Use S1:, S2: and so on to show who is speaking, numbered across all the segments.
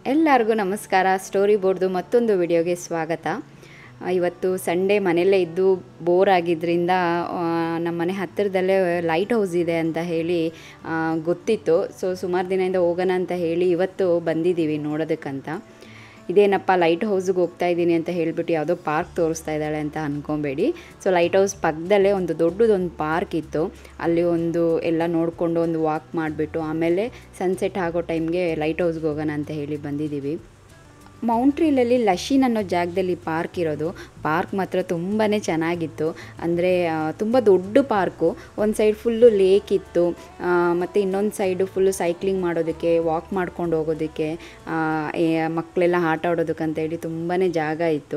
S1: ಎಲ್ಲರಿಗೂ ನಮಸ್ಕಾರ ಸ್ಟೋರಿ ಬೋರ್ಡ್ದು ಮತ್ತೊಂದು ವಿಡಿಯೋಗೆ ಸ್ವಾಗತ ಆ, ಇವತ್ತು ಸಂಡೇ ಮನೆಯಲ್ಲೇ ಇದ್ದು ಬೋರ್ ಆಗಿದ್ದರಿಂದ ಆ, ನಮ್ಮ ಮನೆ ಹತ್ತಿರದಲ್ಲೇ ಲೈಟ್ ಹೌಸ್ ಇದೆ ಅಂತ ಹೇಳಿ ಆ, ಗೊತ್ತಿತ್ತು ಸೊ ಸುಮಾರು ದಿನದಿಂದ ಹೋಗೋಣ ಅಂತ ಹೇಳಿ ಇವತ್ತು ಬಂದಿದ್ದೀವಿ ನೋಡೋದಕ್ಕಂತ ಇದೇನಪ್ಪ ಲೈಟ್ ಹೌಸ್ಗೆ ಹೋಗ್ತಾ ಇದ್ದೀನಿ ಅಂತ ಹೇಳಿಬಿಟ್ಟು ಯಾವುದೋ ಪಾರ್ಕ್ ತೋರಿಸ್ತಾ ಇದ್ದಾಳೆ ಅಂತ ಅಂದ್ಕೊಬೇಡಿ ಸೊ ಲೈಟ್ ಹೌಸ್ ಪಕ್ಕದಲ್ಲೇ ಒಂದು ದೊಡ್ಡದೊಂದು ಪಾರ್ಕ್ ಇತ್ತು ಅಲ್ಲಿ ಒಂದು ಎಲ್ಲ ನೋಡಿಕೊಂಡು ಒಂದು ವಾಕ್ ಮಾಡಿಬಿಟ್ಟು ಆಮೇಲೆ ಸನ್ಸೆಟ್ ಆಗೋ ಟೈಮ್ಗೆ ಲೈಟ್ ಹೌಸ್ಗೆ ಹೋಗೋಣ ಅಂತ ಹೇಳಿ ಬಂದಿದ್ದೀವಿ ಮೌಂಟ್ರಿಲಲ್ಲಿ ಲಶೀನ್ ಅನ್ನೋ ಜಾಗದಲ್ಲಿ ಪಾರ್ಕ್ ಇರೋದು ಪಾರ್ಕ್ ಮಾತ್ರ ತುಂಬಾ ಚೆನ್ನಾಗಿತ್ತು ಅಂದರೆ ತುಂಬ ದೊಡ್ಡ ಪಾರ್ಕು ಒಂದು ಸೈಡ್ ಫುಲ್ಲು ಲೇಕ್ ಇತ್ತು ಮತ್ತು ಇನ್ನೊಂದು ಸೈಡು ಫುಲ್ಲು ಸೈಕ್ಲಿಂಗ್ ಮಾಡೋದಕ್ಕೆ ವಾಕ್ ಮಾಡ್ಕೊಂಡು ಹೋಗೋದಕ್ಕೆ ಆ, ಏ- ಮಕ್ಕಳೆಲ್ಲ ಆಟ ಆಡೋದಕ್ಕಂತ ಹೇಳಿ ತುಂಬಾ ಜಾಗ ಇತ್ತು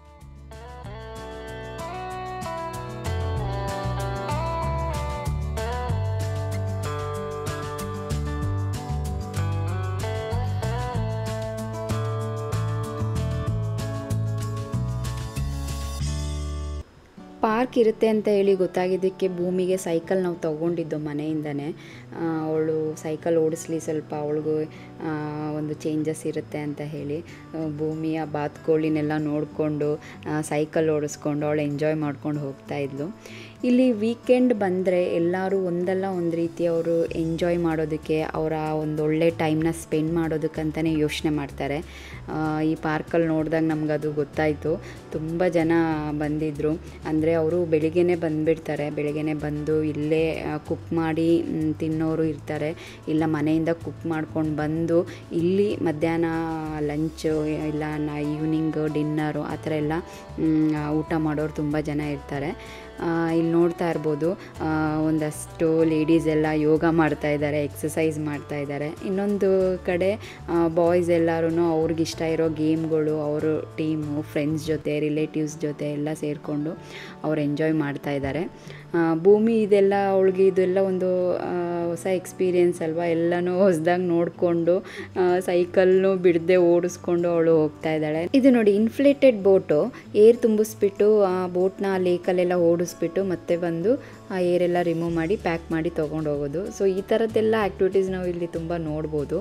S1: ಪಾರ್ಕ್ ಇರುತ್ತೆ ಅಂತ ಹೇಳಿ ಗೊತ್ತಾಗಿದ್ದಕ್ಕೆ ಭೂಮಿಗೆ ಸೈಕಲ್ ನಾವು ತೊಗೊಂಡಿದ್ದು ಮನೆಯಿಂದನೇ ಅವಳು ಸೈಕಲ್ ಓಡಿಸ್ಲಿ ಸ್ವಲ್ಪ ಅವಳಿಗೂ ಒಂದು ಚೇಂಜಸ್ ಇರುತ್ತೆ ಅಂತ ಹೇಳಿ ಆ, ಭೂಮಿಯ ಬಾತ್ಕೋಳಿನೆಲ್ಲ ನೋಡಿಕೊಂಡು ಸೈಕಲ್ ಓಡಿಸ್ಕೊಂಡು ಅವಳು ಎಂಜಾಯ್ ಮಾಡ್ಕೊಂಡು ಹೋಗ್ತಾ ಇದ್ಲು ಇಲ್ಲಿ ವೀಕೆಂಡ್ ಬಂದರೆ ಎಲ್ಲರೂ ಒಂದಲ್ಲ ಒಂದು ರೀತಿ ಅವರು ಎಂಜಾಯ್ ಮಾಡೋದಕ್ಕೆ ಅವರ ಒಂದು ಒಳ್ಳೆ ಟೈಮ್ನ ಸ್ಪೆಂಡ್ ಮಾಡೋದಕ್ಕಂತಲೇ ಯೋಚನೆ ಮಾಡ್ತಾರೆ ಆ, ಈ ಪಾರ್ಕಲ್ಲಿ ನೋಡಿದಾಗ ನಮ್ಗೆ ಅದು ಗೊತ್ತಾಯಿತು ತುಂಬ ಜನ ಬಂದಿದ್ದರು ಅಂದರೆ ಅವರು ಬೆಳಿಗ್ಗೆನೇ ಬಂದುಬಿಡ್ತಾರೆ ಬೆಳಿಗ್ಗೆನೇ ಬಂದು ಇಲ್ಲೇ ಕುಕ್ ಮಾಡಿ ಮ್, ತಿನ್ನೋರು ಇರ್ತಾರೆ ಇಲ್ಲ ಮನೆಯಿಂದ ಕುಕ್ ಮಾಡ್ಕೊಂಡು ಬಂದು ಇಲ್ಲಿ ಮಧ್ಯಾಹ್ನ ಲಂಚು ಇಲ್ಲ ನಾ ಈವ್ನಿಂಗು ಡಿನ್ನರು ಆ ಥರ ಎಲ್ಲ ಮ್, ಊಟ ಮಾಡೋರು ತುಂಬ ಜನ ಇರ್ತಾರೆ ಆ, ಇಲ್ಲಿ ನೋಡ್ತಾ ಇರ್ಬೋದು ಆ, ಒಂದಷ್ಟು ಲೇಡೀಸ್ ಎಲ್ಲ ಯೋಗ ಮಾಡ್ತಾ ಇದ್ದಾರೆ ಎಕ್ಸಸೈಸ್ ಮಾಡ್ತಾ ಇದ್ದಾರೆ ಇನ್ನೊಂದು ಕಡೆ ಬಾಯ್ಸ್ ಎಲ್ಲರೂ ಅವ್ರಿಗಿಷ್ಟ ಇರೋ ಗೇಮ್ಗಳು ಅವರು ಟೀಮು ಫ್ರೆಂಡ್ಸ್ ಜೊತೆ ರಿಲೇಟಿವ್ಸ್ ಜೊತೆ ಎಲ್ಲ ಸೇರಿಕೊಂಡು ಅವ್ರು ಎಂಜಾಯ್ ಮಾಡ್ತಾ ಇದ್ದಾರೆ ಆ, ಭೂಮಿ ಇದೆಲ್ಲ ಅವಳಿಗೆ ಇದೆಲ್ಲ ಒಂದು ಆ, ಹೊಸ ಎಕ್ಸ್ಪೀರಿಯೆನ್ಸ್ ಅಲ್ವಾ ಎಲ್ಲನೂ ಹೊಸದಾಗಿ ನೋಡಿಕೊಂಡು ಸೈಕಲ್ನು ಬಿಡದೆ ಓಡಿಸ್ಕೊಂಡು ಅವಳು ಹೋಗ್ತಾ ಇದ್ದಾಳೆ ಇದು ನೋಡಿ ಇನ್ಫ್ಲೇಟೆಡ್ ಬೋಟು ಏರ್ ತುಂಬಿಸ್ಬಿಟ್ಟು ಆ ಬೋಟ್ನ ಲೇಕಲ್ಲೆಲ್ಲ ಓಡಿಸ್ಬಿಟ್ಟು ಮತ್ತೆ ಬಂದು ಆ ಏರೆಲ್ಲ ರಿಮೂವ್ ಮಾಡಿ ಪ್ಯಾಕ್ ಮಾಡಿ ತೊಗೊಂಡು ಹೋಗೋದು ಸೊ ಈ ಥರದ್ದೆಲ್ಲ ಆ್ಯಕ್ಟಿವಿಟೀಸ್ ನಾವು ಇಲ್ಲಿ ತುಂಬ ನೋಡ್ಬೋದು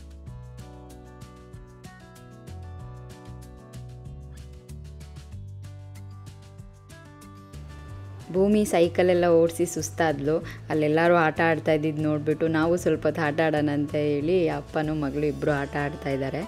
S1: ಭೂಮಿ ಸೈಕಲೆಲ್ಲ ಓಡಿಸಿ ಸುಸ್ತಾದ್ಲು ಅಲ್ಲೆಲ್ಲರೂ ಆಟ ಆಡ್ತಾ ಇದ್ದಿದ್ದು ನೋಡಿಬಿಟ್ಟು ನಾವು ಸ್ವಲ್ಪ ಹೊತ್ತು ಆಟ ಆಡೋಣ ಅಂತ ಹೇಳಿ ಅಪ್ಪನೂ ಮಗಳು ಇಬ್ಬರು ಆಟ ಆಡ್ತಾ ಇದ್ದಾರೆ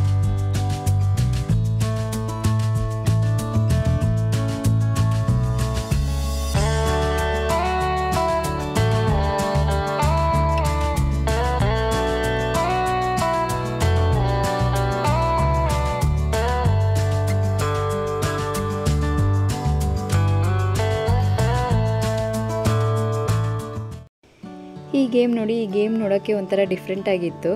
S1: ಈ ಗೇಮ್ ನೋಡಿ ಈ ಗೇಮ್ ನೋಡೋಕ್ಕೆ ಒಂಥರ ಡಿಫ್ರೆಂಟ್ ಆಗಿತ್ತು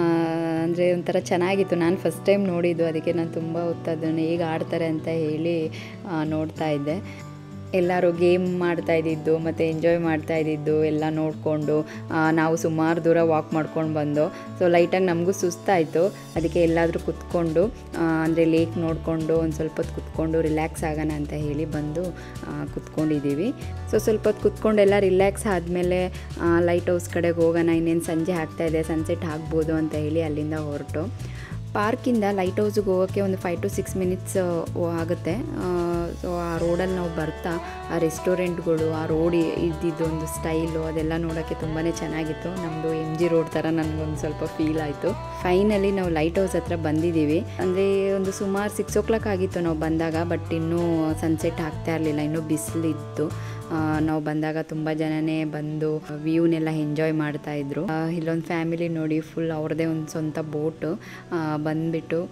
S1: ಅಂದರೆ ಒಂಥರ ಚೆನ್ನಾಗಿತ್ತು ನಾನು ಫಸ್ಟ್ ಟೈಮ್ ನೋಡಿದ್ದು ಅದಕ್ಕೆ ನಾನು ತುಂಬ ಹೊತ್ತು ಅದನ್ನು ಹೇಗೆ ಆಡ್ತಾರೆ ಅಂತ ಹೇಳಿ ಆ, ನೋಡ್ತಾ ಇದ್ದೆ ಎಲ್ಲರೂ ಗೇಮ್ ಮಾಡ್ತಾ ಇದ್ದಿದ್ದು ಮತ್ತು ಎಂಜಾಯ್ ಮಾಡ್ತಾ ಇದ್ದಿದ್ದು ಎಲ್ಲ ನೋಡಿಕೊಂಡು ನಾವು ಸುಮಾರು ದೂರ ವಾಕ್ ಮಾಡ್ಕೊಂಡು ಬಂದು ಸೊ ಲೈಟಾಗಿ ನಮಗೂ ಸುಸ್ತಾಯಿತು ಅದಕ್ಕೆ ಎಲ್ಲಾದರೂ ಕುತ್ಕೊಂಡು ಅಂದರೆ ಲೇಕ್ ನೋಡಿಕೊಂಡು ಒಂದು ಸ್ವಲ್ಪ ಹೊತ್ತು ಕುತ್ಕೊಂಡು ರಿಲ್ಯಾಕ್ಸ್ ಆಗೋಣ ಅಂತ ಹೇಳಿ ಬಂದು ಆ, ಕುತ್ಕೊಂಡಿದ್ದೀವಿ ಸೊ ಸ್ವಲ್ಪ ಹೊತ್ತು ಕುತ್ಕೊಂಡು ಎಲ್ಲ ರಿಲ್ಯಾಕ್ಸ್ ಆದಮೇಲೆ ಲೈಟ್ ಹೌಸ್ ಕಡೆಗೆ ಹೋಗೋಣ ಇನ್ನೇನು ಸಂಜೆ ಆಗ್ತಾ ಇದೆ ಸನ್ಸೆಟ್ ಆಗ್ಬೋದು ಅಂತ ಹೇಳಿ ಅಲ್ಲಿಂದ ಹೊರಟು ಪಾರ್ಕಿಂದ ಲೈಟ್ ಹೌಸ್ಗೆ ಹೋಗೋಕ್ಕೆ ಒಂದು ಫೈವ್ ಟು ಸಿಕ್ಸ್ ಮಿನಿಟ್ಸ್ ಆಗುತ್ತೆ ಸೊ ಆ ರೋಡಲ್ಲಿ ನಾವು ಬರ್ತಾ ಆ ರೆಸ್ಟೋರೆಂಟ್ಗಳು ಆ ರೋಡ್ ಇದ್ದಿದ್ದು ಒಂದು ಸ್ಟೈಲು ಅದೆಲ್ಲ ನೋಡೋಕ್ಕೆ ತುಂಬಾ ಚೆನ್ನಾಗಿತ್ತು ನಮ್ಮದು ಎಮ್ ಜಿ ರೋಡ್ ಥರ ನನಗೊಂದು ಸ್ವಲ್ಪ ಫೀಲ್ ಆಯಿತು ಫೈನಲಿ ನಾವು ಲೈಟ್ ಹೌಸ್ ಹತ್ರ ಬಂದಿದ್ದೀವಿ ಅಂದರೆ ಒಂದು ಸುಮಾರು ಸಿಕ್ಸ್ ಓ ಕ್ಲಾಕ್ ಆಗಿತ್ತು ನಾವು ಬಂದಾಗ ಬಟ್ ಇನ್ನೂ ಸನ್ಸೆಟ್ ಆಗ್ತಾ ಇರಲಿಲ್ಲ ಇನ್ನೂ ಬಿಸಿಲಿತ್ತು ನಾವು ಬಂದಾಗ ತುಂಬ ಜನನೇ ಬಂದು ವ್ಯೂನೆಲ್ಲ ಎಂಜಾಯ್ ಮಾಡ್ತಾ ಇದ್ರು ಆ, ಇಲ್ಲೊಂದು ಫ್ಯಾಮಿಲಿ ನೋಡಿ ಫುಲ್ ಅವ್ರದ್ದೇ ಒಂದು ಸ್ವಂತ ಬೋಟು ಬಂದ್ಬಿಟ್ಟು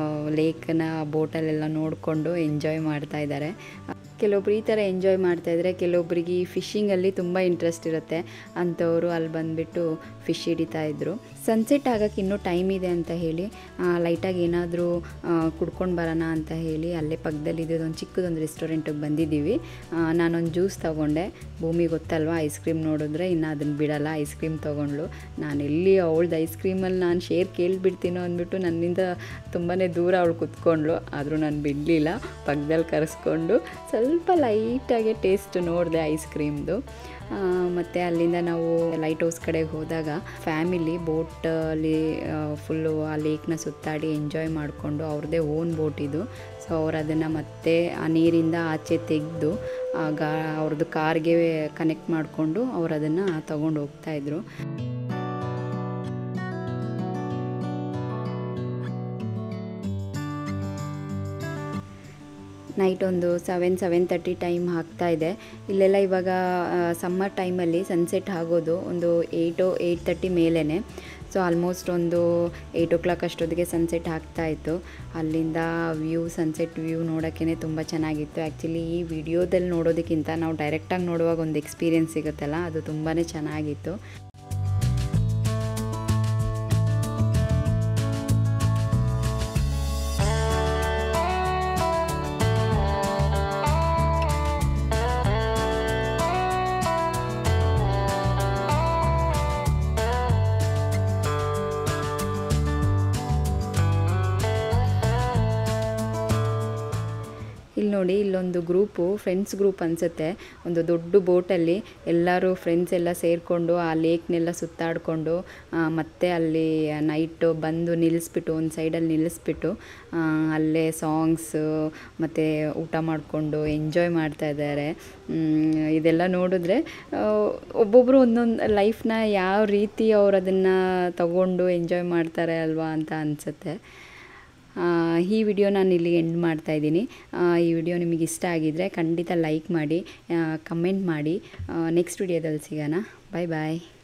S1: ಲೇಕನ್ನ ಬೋಟಲ್ಲೆಲ್ಲ ನೋಡಿಕೊಂಡು ಎಂಜಾಯ್ ಮಾಡ್ತಾ ಇದ್ದಾರೆ ಕೆಲವೊಬ್ರು ಈ ಥರ ಎಂಜಾಯ್ ಮಾಡ್ತಾ ಇದ್ದಾರೆ ಕೆಲವೊಬ್ರಿಗೆ ಈ ಫಿಶಿಂಗಲ್ಲಿ ತುಂಬ ಇಂಟ್ರೆಸ್ಟ್ ಇರುತ್ತೆ ಅಂಥವರು ಅಲ್ಲಿ ಬಂದುಬಿಟ್ಟು ಫಿಶ್ ಹಿಡಿತಾ ಇದ್ರು ಸನ್ಸೆಟ್ ಆಗೋಕ್ಕೆ ಇನ್ನೂ ಟೈಮ್ ಇದೆ ಅಂತ ಹೇಳಿ ಲೈಟಾಗಿ ಏನಾದರೂ ಕುಡ್ಕೊಂಡು ಬರೋಣ ಅಂತ ಹೇಳಿ ಅಲ್ಲೇ ಪಕ್ಕದಲ್ಲಿ ಇದ್ದೊಂದು ಚಿಕ್ಕದೊಂದು ರೆಸ್ಟೋರೆಂಟಿಗೆ ಬಂದಿದ್ದೀವಿ ಆ, ನಾನೊಂದು ಜ್ಯೂಸ್ ತೊಗೊಂಡೆ ಭೂಮಿ ಗೊತ್ತಲ್ವಾ ಐಸ್ ಕ್ರೀಮ್ ನೋಡಿದ್ರೆ ಇನ್ನು ಅದನ್ನು ಬಿಡಲ್ಲ ಐಸ್ ಕ್ರೀಮ್ ತೊಗೊಂಡ್ಳು ನಾನು ಎಲ್ಲಿ ಅವಳ್ದು ಐಸ್ ಕ್ರೀಮಲ್ಲಿ ನಾನು ಶೇರ್ ಕೇಳಿಬಿಡ್ತೀನೋ ಅಂದ್ಬಿಟ್ಟು ನನ್ನಿಂದ ತುಂಬಾ ದೂರ ಅವಳು ಕುತ್ಕೊಂಡ್ಳು ಆದರೂ ನಾನು ಬಿಡಲಿಲ್ಲ ಪಕ್ಕದಲ್ಲಿ ಕರೆಸ್ಕೊಂಡು ಸ್ವಲ್ಪ ಲೈಟಾಗಿ ಟೇಸ್ಟ್ ನೋಡಿದೆ ಐಸ್ ಕ್ರೀಮ್ದು ಮತ್ತು ಅಲ್ಲಿಂದ ನಾವು ಲೈಟ್ ಹೌಸ್ ಕಡೆಗೆ ಹೋದಾಗ ಫ್ಯಾಮಿಲಿ ಬೋಟಲ್ಲಿ ಫುಲ್ಲು ಆ ಲೇಕ್ನ ಸುತ್ತಾಡಿ ಎಂಜಾಯ್ ಮಾಡಿಕೊಂಡು ಅವ್ರದ್ದೇ ಓನ್ ಬೋಟ್ ಇದು ಸೊ ಅವ್ರು ಅದನ್ನು ಮತ್ತೆ ಆ ನೀರಿಂದ ಆಚೆ ತೆಗೆದು ಗಾ ಅವ್ರದ್ದು ಕಾರ್ಗೆ ಕನೆಕ್ಟ್ ಮಾಡಿಕೊಂಡು ಅವ್ರು ಅದನ್ನು ತಗೊಂಡು ಹೋಗ್ತಾಯಿದ್ರು ನೈಟ್ ಒಂದು ಸೆವೆನ್ ಸೆವೆನ್ ತರ್ಟಿ ಟೈಮ್ ಆಗ್ತಾ ಇದೆ ಇಲ್ಲೆಲ್ಲ ಇವಾಗ ಸಮ್ಮರ್ ಟೈಮಲ್ಲಿ ಸನ್ಸೆಟ್ ಆಗೋದು ಒಂದು ಏಯ್ಟು ಏಯ್ಟ್ ತರ್ಟಿ ಮೇಲೇ ಸೊ ಆಲ್ಮೋಸ್ಟ್ ಒಂದು ಏಯ್ಟ್ ಓ ಕ್ಲಾಕ್ ಅಷ್ಟೊತ್ತಿಗೆ ಸನ್ಸೆಟ್ ಆಗ್ತಾ ಇತ್ತು ಅಲ್ಲಿಂದ ವ್ಯೂ ಸನ್ಸೆಟ್ ವ್ಯೂ ನೋಡೋಕ್ಕೇ ತುಂಬ ಚೆನ್ನಾಗಿತ್ತು ಆ್ಯಕ್ಚುಲಿ ಈ ವಿಡಿಯೋದಲ್ಲಿ ನೋಡೋದಕ್ಕಿಂತ ನಾವು ಡೈರೆಕ್ಟಾಗಿ ನೋಡುವಾಗ ಒಂದು ಎಕ್ಸ್ಪೀರಿಯೆನ್ಸ್ ಸಿಗುತ್ತಲ್ಲ ಅದು ತುಂಬಾ ಚೆನ್ನಾಗಿತ್ತು ಇಲ್ಲಿ ನೋಡಿ ಇಲ್ಲೊಂದು ಗ್ರೂಪು ಫ್ರೆಂಡ್ಸ್ ಗ್ರೂಪ್ ಅನಿಸುತ್ತೆ ಒಂದು ದೊಡ್ಡ ಬೋಟಲ್ಲಿ ಎಲ್ಲರೂ ಫ್ರೆಂಡ್ಸ್ ಎಲ್ಲ ಸೇರಿಕೊಂಡು ಆ ಲೇಕ್ನೆಲ್ಲ ಸುತ್ತಾಡಿಕೊಂಡು ಮತ್ತೆ ಅಲ್ಲಿ ನೈಟು ಬಂದು ನಿಲ್ಲಿಸ್ಬಿಟ್ಟು ಒಂದು ಸೈಡಲ್ಲಿ ನಿಲ್ಲಿಸ್ಬಿಟ್ಟು ಅಲ್ಲೇ ಸಾಂಗ್ಸು ಮತ್ತು ಊಟ ಮಾಡಿಕೊಂಡು ಎಂಜಾಯ್ ಮಾಡ್ತಾ ಇದ್ದಾರೆ ಇದೆಲ್ಲ ನೋಡಿದ್ರೆ ಒಬ್ಬೊಬ್ಬರು ಒಂದೊಂದು ಲೈಫ್ನ ಯಾವ ರೀತಿ ಅವ್ರು ಅದನ್ನು ತಗೊಂಡು ಎಂಜಾಯ್ ಮಾಡ್ತಾರೆ ಅಲ್ವಾ ಅಂತ ಅನಿಸುತ್ತೆ ಈ ವಿಡಿಯೋ ನಾನು ಇಲ್ಲಿ ಎಂಡ್ ಮಾಡ್ತಾ ಇದ್ದೀನಿ ಈ ವಿಡಿಯೋ ನಿಮಗೆ ಇಷ್ಟ ಆಗಿದರೆ ಖಂಡಿತ ಲೈಕ್ ಮಾಡಿ ಕಮೆಂಟ್ ಮಾಡಿ ನೆಕ್ಸ್ಟ್ ವಿಡಿಯೋದಲ್ಲಿ ಸಿಗೋಣ ಬಾಯ್ ಬಾಯ್